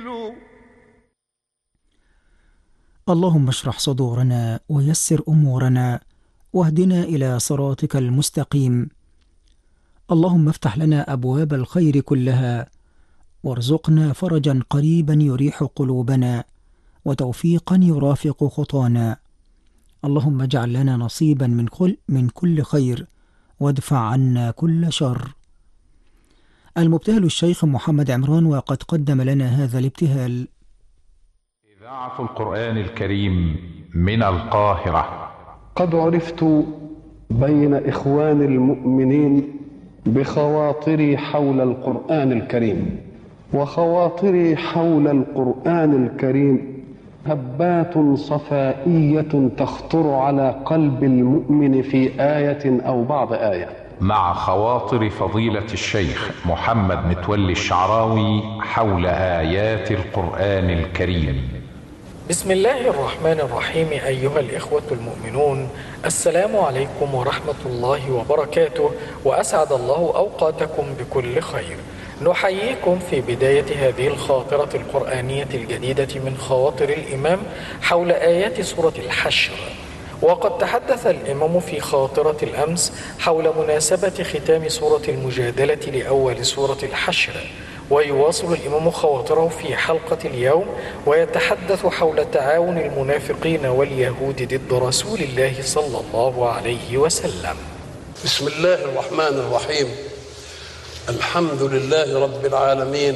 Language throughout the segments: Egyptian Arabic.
اللهم اشرح صدورنا ويسر امورنا واهدنا الى صراطك المستقيم اللهم افتح لنا ابواب الخير كلها وارزقنا فرجا قريبا يريح قلوبنا وتوفيقا يرافق خطانا اللهم اجعل لنا نصيبا من كل من كل خير وادفع عنا كل شر المبتهل الشيخ محمد عمران وقد قدم لنا هذا الابتهال إذاعة القرآن الكريم من القاهرة قد عرفت بين إخوان المؤمنين بخواطري حول القرآن الكريم وخواطري حول القرآن الكريم هبات صفائية تخطر على قلب المؤمن في آية أو بعض آية مع خواطر فضيلة الشيخ محمد متولي الشعراوي حول آيات القرآن الكريم بسم الله الرحمن الرحيم أيها الإخوة المؤمنون السلام عليكم ورحمة الله وبركاته وأسعد الله أوقاتكم بكل خير نحييكم في بداية هذه الخاطرة القرآنية الجديدة من خواطر الإمام حول آيات سورة الحشر وقد تحدث الإمام في خاطرة الأمس حول مناسبة ختام سورة المجادلة لأول سورة الحشر ويواصل الإمام خواطره في حلقة اليوم ويتحدث حول تعاون المنافقين واليهود ضد رسول الله صلى الله عليه وسلم بسم الله الرحمن الرحيم الحمد لله رب العالمين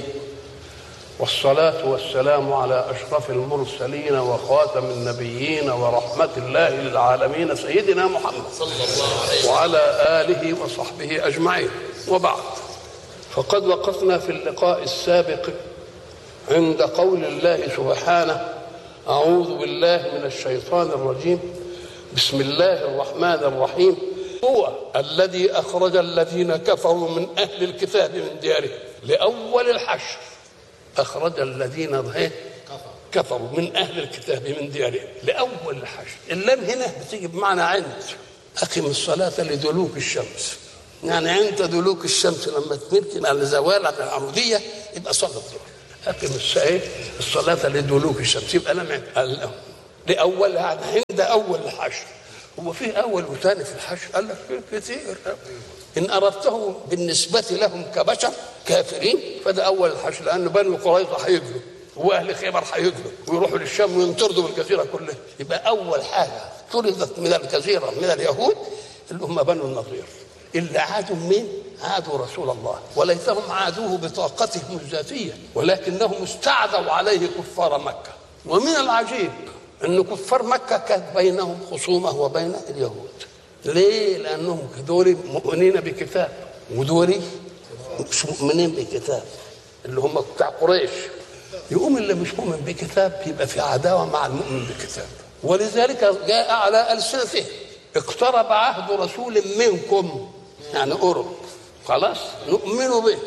والصلاة والسلام على أشرف المرسلين وخاتم النبيين ورحمة الله للعالمين سيدنا محمد صلى الله عليه وعلى آله وصحبه أجمعين وبعد فقد وقفنا في اللقاء السابق عند قول الله سبحانه أعوذ بالله من الشيطان الرجيم بسم الله الرحمن الرحيم هو الذي أخرج الذين كفروا من أهل الكتاب من ديارهم لأول الحشر أخرج الذين كفروا من أهل الكتاب من ديارهم لأول الحشر اللام هنا بتيجي بمعنى عند أقم الصلاة لدلوك الشمس يعني عند دلوك الشمس لما تملك على زوال على العمودية يبقى صلاة الظهر أقم الصلاة لدلوك الشمس يبقى لم لأول يعني عند أول الحشر هو في أول وثاني في الحشر قال لك كثير إن أردته بالنسبة لهم كبشر كافرين فده أول الحشر لأن بنو قريظة هيجروا وأهل خيبر هيجروا ويروحوا للشام وينطردوا بالجزيرة كلها يبقى أول حاجة طردت من الجزيرة من اليهود اللي هم بنو النضير اللي عادوا مين؟ عادوا رسول الله وليتهم عادوه بطاقتهم الذاتية ولكنهم استعدوا عليه كفار مكة ومن العجيب أن كفار مكة كانت بينهم خصومة وبين اليهود ليه؟ لأنهم دول مؤمنين بكتاب ودول مش مؤمنين بكتاب اللي هم بتاع قريش يقوم اللي مش مؤمن بكتاب يبقى في عداوة مع المؤمن بكتاب ولذلك جاء على ألسنتهم اقترب عهد رسول منكم يعني قرب خلاص نؤمن به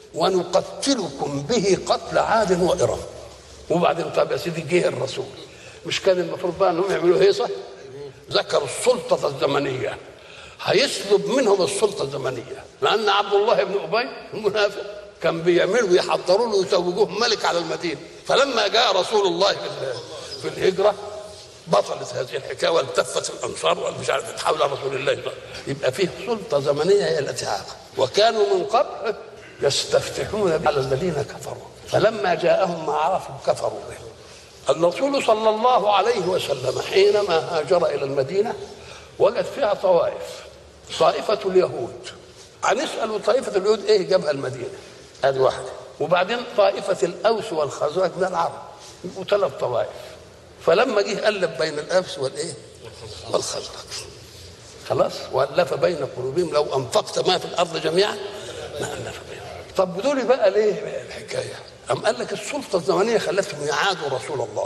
ونقتلكم به قتل عاد وإرم وبعدين طب يا سيدي جه الرسول مش كان المفروض بقى انهم يعملوا هيصه ذكروا السلطه الزمنيه هيسلب منهم السلطه الزمنيه لان عبد الله بن ابي المنافق كان بيعملوا يحضروا له يتوجوه ملك على المدينه فلما جاء رسول الله في الهجره بطلت هذه الحكايه والتفت الانصار والمش عارف حول رسول الله يبقى فيه سلطه زمنيه هي التي عاقب وكانوا من قبل يستفتحون على الذين كفروا فلما جاءهم ما عرفوا كفروا به الرسول صلى الله عليه وسلم حينما هاجر الى المدينه وجد فيها طوائف طائفه اليهود هنسال طائفه اليهود ايه جابها المدينه هذه واحده وبعدين طائفه الاوس والخزرج من العرب يبقوا ثلاث طوائف فلما جه الف بين الاوس والايه والخزرج خلاص والف بين قلوبهم لو انفقت ما في الارض جميعا ما الف بينهم طب دول بقى ليه الحكايه أم قال لك السلطة الزمنية خلتهم يعادوا رسول الله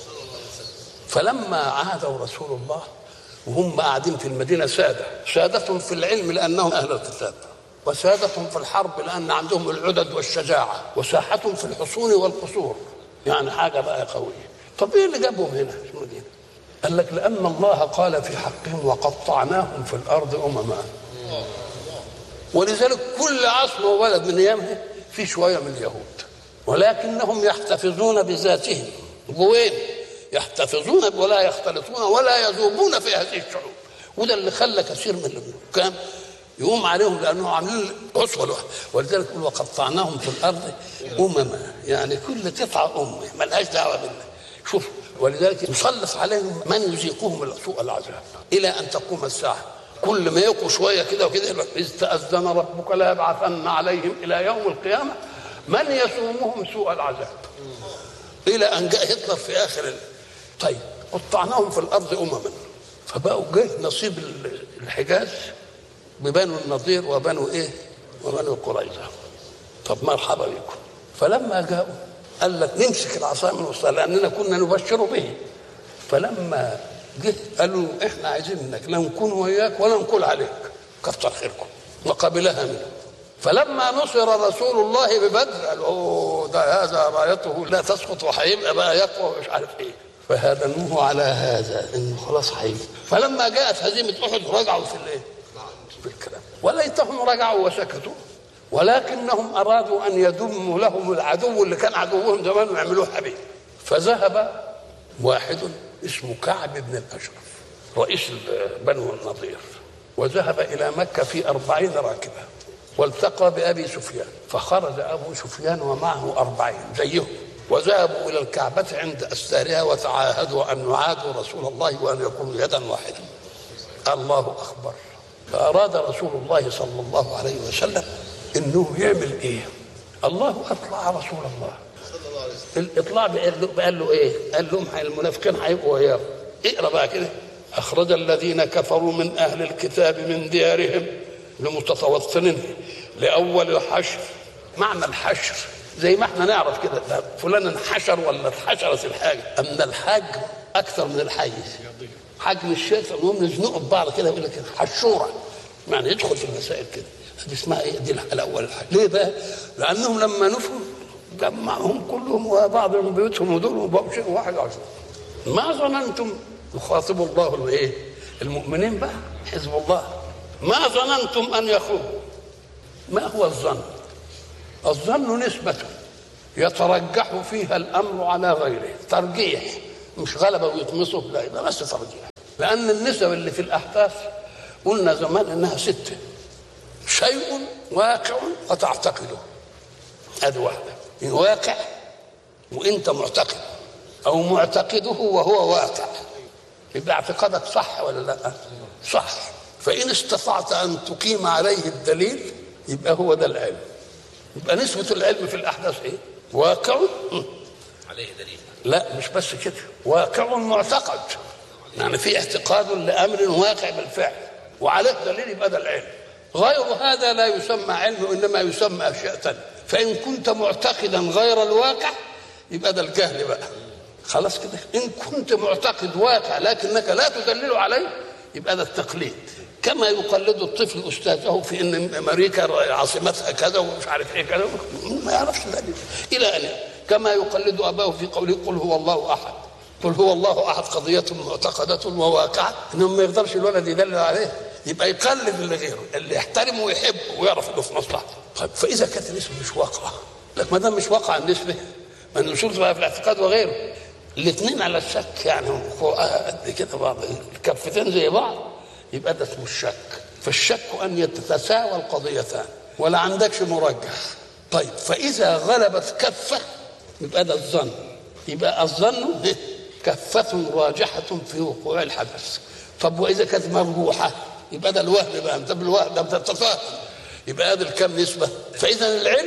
فلما عادوا رسول الله وهم قاعدين في المدينة سادة سادتهم في العلم لأنهم أهل الكتاب وسادتهم في الحرب لأن عندهم العدد والشجاعة وساحتهم في الحصون والقصور يعني حاجة بقى قوية طب إيه اللي جابهم هنا في المدينة قال لك لأن الله قال في حقهم وقطعناهم في الأرض أمما ولذلك كل عصر وبلد من أيامها في شوية من اليهود ولكنهم يحتفظون بذاتهم جوين يحتفظون ولا يختلطون ولا يذوبون في هذه الشعوب وده اللي خلى كثير من الحكام يقوم عليهم لانهم عاملين اسوه لوحده ولذلك يقول وقطعناهم في الارض امما يعني كل قطعه ام ملهاش دعوه بالله شوف ولذلك يسلط عليهم من يذيقهم سوء العذاب الى ان تقوم الساعه كل ما يقوا شويه كده وكده يقول لك اذ تاذن ربك ليبعثن عليهم الى يوم القيامه من يسومهم سوء العذاب الى ان جاء هتلر في اخر ال... طيب قطعناهم في الارض امما فبقوا جه نصيب الحجاز ببنو النضير وبنو ايه وبنو قريظه طب مرحبا بكم فلما جاءوا قال لك نمسك العصا من وسطها لاننا كنا نبشر به فلما جه قالوا احنا عايزين منك لا نكون وياك ولا نقول عليك كتر خيركم وقبلها منه فلما نصر رسول الله ببدر قال اوه ده هذا رايته لا تسقط وهيبقى بقى يقوى ومش عارف ايه فهدموه على هذا انه خلاص هيجي فلما جاءت هزيمه احد رجعوا في الايه؟ في الكلام وليتهم رجعوا وسكتوا ولكنهم ارادوا ان يدموا لهم العدو اللي كان عدوهم زمان ويعملوه حبيب فذهب واحد اسمه كعب بن الاشرف رئيس بنو النضير وذهب الى مكه في أربعين راكبه والتقى بأبي سفيان فخرج أبو سفيان ومعه أربعين زيهم وذهبوا إلى الكعبة عند أستارها وتعاهدوا أن يعادوا رسول الله وأن يكونوا يدا واحدة الله أكبر فأراد رسول الله صلى الله عليه وسلم إنه يعمل إيه الله أطلع رسول الله الإطلاع قال له إيه قال لهم المنافقين هيبقوا وياه اقرأ بقى كده أخرج الذين كفروا من أهل الكتاب من ديارهم لمتطوطنين لأول الحشر معنى الحشر زي ما احنا نعرف كده ده فلان انحشر ولا اتحشرت الحاجة أما الحجم أكثر من الحيز حجم الشيء فالمهم يزنقوا ببعض كده يقول لك حشورة يعني يدخل في المسائل كده دي اسمها ايه دي الأول الحاجة ليه بقى؟ لأنهم لما نفوا جمعهم كلهم وبعض من بيوتهم ودول وبقوا شيء واحد عشر ما ظننتم يخاطب الله الايه؟ المؤمنين بقى حزب الله ما ظننتم ان يخرجوا ما هو الظن الظن نسبة يترجح فيها الامر على غيره ترجيح مش غلبه ويطمسه لا يبقى بس ترجيح لان النسب اللي في الاحداث قلنا زمان انها سته شيء واقع وتعتقده هذه واحده إن واقع وانت معتقد او معتقده وهو واقع يبقى اعتقادك صح ولا لا صح فإن استطعت أن تقيم عليه الدليل يبقى هو ده العلم يبقى نسبة العلم في الأحداث إيه؟ واقع عليه دليل لا مش بس كده واقع معتقد يعني في اعتقاد لأمر واقع بالفعل وعليه دليل يبقى ده العلم غير هذا لا يسمى علم وإنما يسمى أشياء تانية فإن كنت معتقدا غير الواقع يبقى ده الجهل بقى خلاص كده إن كنت معتقد واقع لكنك لا تدلل عليه يبقى ده التقليد كما يقلد الطفل استاذه في ان امريكا عاصمتها كذا ومش عارف ايه كذا ما يعرفش ذلك الى ان كما يقلد اباه في قوله قل هو الله احد قل هو الله احد قضيه معتقده وواقعه انه ما يقدرش الولد يدلل عليه يبقى يقلد اللي غيره اللي يحترمه ويحبه ويعرف انه في مصلحته طيب فاذا كانت النسبه مش واقعه لك ما دام مش واقعه النسبه ما النصوص بقى في الاعتقاد وغيره الاثنين على الشك يعني قد كده بعض الكفتين زي بعض يبقى ده اسمه الشك فالشك ان يتساوى القضيتان ولا عندكش مرجح طيب فاذا غلبت كفه يبقى ده الظن يبقى الظن كفة راجحة في وقوع الحدث طب وإذا كانت مرجوحة يبقى ده الوهم بقى أنت بالوهم ده بتتفاهم يبقى هذا الكم نسبة فإذا العلم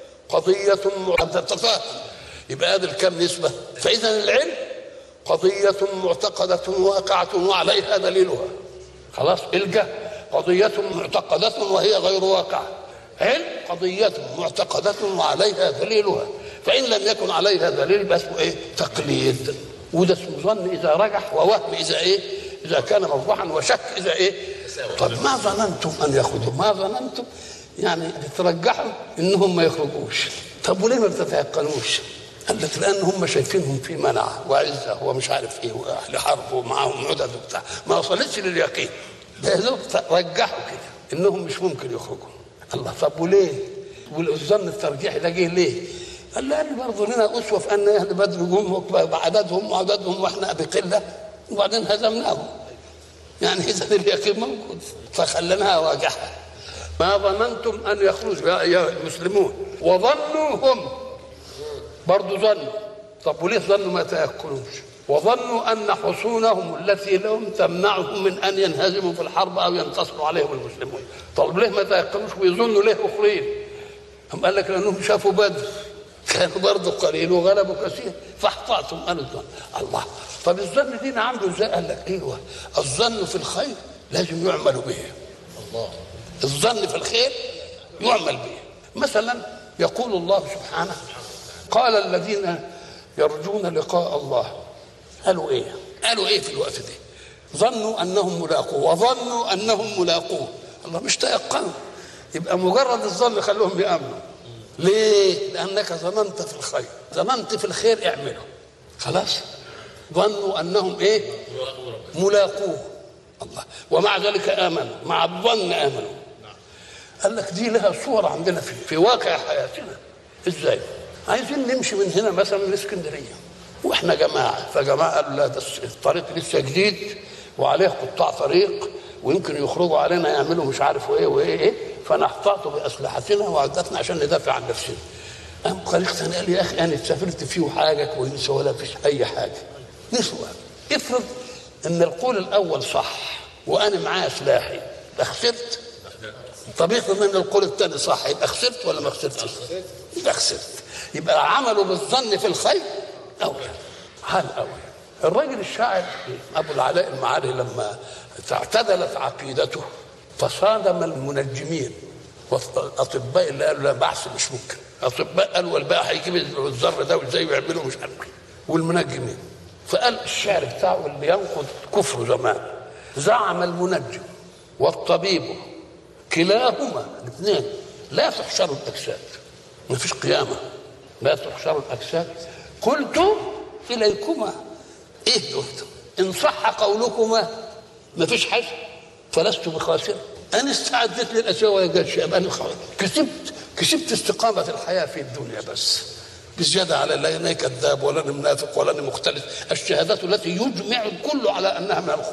قضية تتفاهم يبقى هذا الكم نسبة فإذا العلم قضية معتقدة واقعة وعليها دليلها خلاص الجهل قضية معتقدة وهي غير واقعة علم قضية معتقدة وعليها دليلها فإن لم يكن عليها دليل يبقى اسمه إيه؟ تقليد وده اسمه ظن إذا رجح ووهم إذا إيه؟ إذا كان مرجوحا وشك إذا إيه؟ طب ما ظننتم أن يخرجوا؟ ما ظننتم يعني بترجحوا إنهم ما يخرجوش طب وليه ما بتتيقنوش؟ قال لك لان هم شايفينهم في منعه وعزه ومش عارف ايه واهل حرب ومعاهم عدد وبتاع ما وصلتش لليقين ده رجحوا كده انهم مش ممكن يخرجوا الله طب وليه؟ والظن الترجيحي ده جه ليه؟ قال لأن برضه لنا أسوة في أن أهل بدر جم بعددهم وعددهم وإحنا بقلة وبعدين هزمناهم يعني إذا اليقين موجود فخليناها واجهة ما ظننتم أن يخرجوا يا أيها المسلمون وظنوا هم برضه ظنوا طب وليه ظنوا ما تيقنوش وظنوا أن حصونهم التي لهم تمنعهم من أن ينهزموا في الحرب أو ينتصروا عليهم المسلمون طب ليه ما تيقنوش ويظنوا ليه أخرين هم قال لك لأنهم شافوا بدر كانوا برضه قليل وغلبوا كثير فاحتاطهم قالوا الظن الله طب الظن دي نعمله ازاي؟ قال لك ايوه الظن في الخير لازم يعمل به الله الظن في الخير يعمل به مثلا يقول الله سبحانه قال الذين يرجون لقاء الله قالوا ايه؟ قالوا ايه في الوقت ده؟ ظنوا انهم ملاقوه وظنوا انهم ملاقوه الله مش تيقنوا يبقى مجرد الظن خلوهم يامنوا ليه؟ لانك ظننت في الخير ظننت في الخير اعمله خلاص ظنوا انهم ايه؟ ملاقوه الله ومع ذلك امنوا مع الظن امنوا قال لك دي لها صور عندنا في, في واقع حياتنا ازاي؟ عايزين نمشي من هنا مثلا لاسكندريه واحنا جماعه فجماعه قالوا لا ده الطريق لسه جديد وعليه قطاع طريق ويمكن يخرجوا علينا يعملوا مش عارف ايه وايه ايه فنحتاط باسلحتنا وعدتنا عشان ندافع عن نفسنا قام طريق ثاني قال لي يا اخي انا سافرت فيه حاجه كويسه ولا فيش اي حاجه نسوى افرض ان القول الاول صح وانا معايا سلاحي يبقى خسرت طب افرض ان القول الثاني صح يبقى خسرت ولا ما خسرتش؟ يبقى خسرت يبقى عملوا بالظن في الخير اولى حال اولى الراجل الشاعر ابو العلاء المعاري لما اعتدلت عقيدته تصادم المنجمين والاطباء اللي قالوا لا بعث مش ممكن اطباء قالوا والباقي هيجيب الذر ده وازاي يعملوا مش عارف والمنجمين فقال الشعر بتاعه اللي ينقض كفر زمان زعم المنجم والطبيب كلاهما الاثنين لا تحشر الاجساد ما فيش قيامه لا تحشر الاجساد قلت اليكما ايه دلت ان صح قولكما ما فيش حاجه فلست بخاسر انا استعدت للاشياء ولا قال شيء انا خلاص كسبت كسبت استقامه الحياه في الدنيا بس بزياده على لا انا كذاب ولا انا منافق ولا انا مختلف الشهادات التي يجمع الكل على انها من الخ